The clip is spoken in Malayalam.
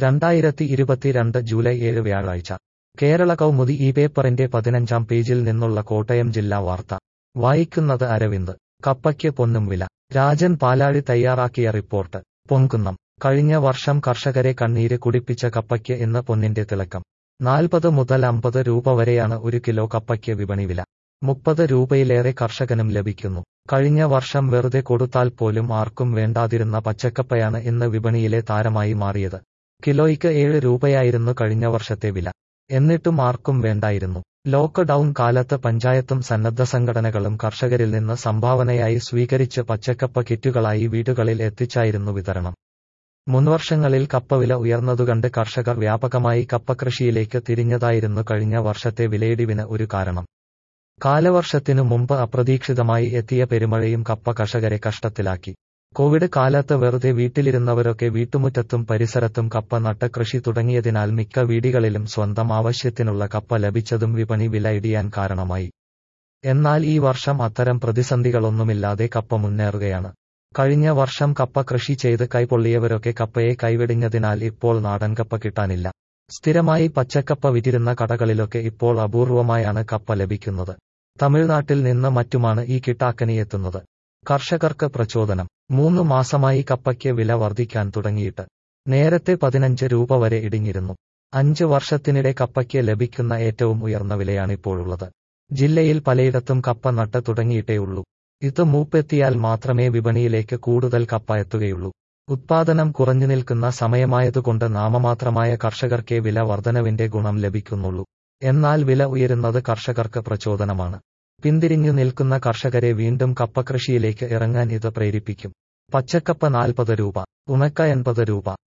രണ്ടായിരത്തി ഇരുപത്തിരണ്ട് ജൂലൈ ഏഴ് വ്യാഴാഴ്ച കേരള കൗമുദി ഈ പേപ്പറിന്റെ പതിനഞ്ചാം പേജിൽ നിന്നുള്ള കോട്ടയം ജില്ലാ വാർത്ത വായിക്കുന്നത് അരവിന്ദ് കപ്പയ്ക്ക് പൊന്നും വില രാജൻ പാലാഴി തയ്യാറാക്കിയ റിപ്പോർട്ട് പൊൻകുന്നം കഴിഞ്ഞ വർഷം കർഷകരെ കണ്ണീര് കുടിപ്പിച്ച കപ്പയ്ക്ക് ഇന്ന് പൊന്നിന്റെ തിളക്കം നാൽപ്പത് മുതൽ അമ്പത് രൂപ വരെയാണ് ഒരു കിലോ കപ്പയ്ക്ക് വിപണി വില മുപ്പത് രൂപയിലേറെ കർഷകനും ലഭിക്കുന്നു കഴിഞ്ഞ വർഷം വെറുതെ കൊടുത്താൽ പോലും ആർക്കും വേണ്ടാതിരുന്ന പച്ചക്കപ്പയാണ് ഇന്ന് വിപണിയിലെ താരമായി മാറിയത് കിലോയ്ക്ക് ഏഴ് രൂപയായിരുന്നു കഴിഞ്ഞ വർഷത്തെ വില എന്നിട്ടും ആർക്കും വേണ്ടായിരുന്നു ലോക്ക് ഡൌൺ കാലത്ത് പഞ്ചായത്തും സന്നദ്ധ സംഘടനകളും കർഷകരിൽ നിന്ന് സംഭാവനയായി സ്വീകരിച്ച് പച്ചക്കപ്പ കിറ്റുകളായി വീടുകളിൽ എത്തിച്ചായിരുന്നു വിതരണം മുൻവർഷങ്ങളിൽ കപ്പവില ഉയർന്നതുകണ്ട് കർഷകർ വ്യാപകമായി കപ്പകൃഷിയിലേക്ക് തിരിഞ്ഞതായിരുന്നു കഴിഞ്ഞ വർഷത്തെ വിലയിടിവിന് ഒരു കാരണം കാലവർഷത്തിനു മുമ്പ് അപ്രതീക്ഷിതമായി എത്തിയ പെരുമഴയും കപ്പ കർഷകരെ കഷ്ടത്തിലാക്കി കോവിഡ് കാലത്ത് വെറുതെ വീട്ടിലിരുന്നവരൊക്കെ വീട്ടുമുറ്റത്തും പരിസരത്തും കപ്പ നട്ട് കൃഷി തുടങ്ങിയതിനാൽ മിക്ക വീടുകളിലും സ്വന്തം ആവശ്യത്തിനുള്ള കപ്പ ലഭിച്ചതും വിപണി വില ഇടിയാൻ കാരണമായി എന്നാൽ ഈ വർഷം അത്തരം പ്രതിസന്ധികളൊന്നുമില്ലാതെ കപ്പ മുന്നേറുകയാണ് കഴിഞ്ഞ വർഷം കപ്പ കൃഷി ചെയ്ത് കൈപൊള്ളിയവരൊക്കെ കപ്പയെ കൈവെടിഞ്ഞതിനാൽ ഇപ്പോൾ നാടൻ കപ്പ കിട്ടാനില്ല സ്ഥിരമായി പച്ചക്കപ്പ വിറ്റിരുന്ന കടകളിലൊക്കെ ഇപ്പോൾ അപൂർവമായാണ് കപ്പ ലഭിക്കുന്നത് തമിഴ്നാട്ടിൽ നിന്ന് മറ്റുമാണ് ഈ കിട്ടാക്കനി എത്തുന്നത് കർഷകർക്ക് പ്രചോദനം മൂന്ന് മാസമായി കപ്പയ്ക്ക് വില വർദ്ധിക്കാൻ തുടങ്ങിയിട്ട് നേരത്തെ പതിനഞ്ച് രൂപ വരെ ഇടിഞ്ഞിരുന്നു അഞ്ച് വർഷത്തിനിടെ കപ്പയ്ക്ക് ലഭിക്കുന്ന ഏറ്റവും ഉയർന്ന വിലയാണിപ്പോഴുള്ളത് ജില്ലയിൽ പലയിടത്തും കപ്പ നട്ട് തുടങ്ങിയിട്ടേയുള്ളൂ ഇത് മൂപ്പെത്തിയാൽ മാത്രമേ വിപണിയിലേക്ക് കൂടുതൽ കപ്പ എത്തുകയുള്ളൂ ഉത്പാദനം കുറഞ്ഞു നിൽക്കുന്ന സമയമായതുകൊണ്ട് നാമമാത്രമായ കർഷകർക്കേ വില വർധനവിന്റെ ഗുണം ലഭിക്കുന്നുള്ളൂ എന്നാൽ വില ഉയരുന്നത് കർഷകർക്ക് പ്രചോദനമാണ് പിന്തിരിഞ്ഞു നിൽക്കുന്ന കർഷകരെ വീണ്ടും കപ്പകൃഷിയിലേക്ക് ഇറങ്ങാൻ ഇത് പ്രേരിപ്പിക്കും പച്ചക്കപ്പ നാൽപ്പത് രൂപ ഉണക്ക എൺപത് രൂപ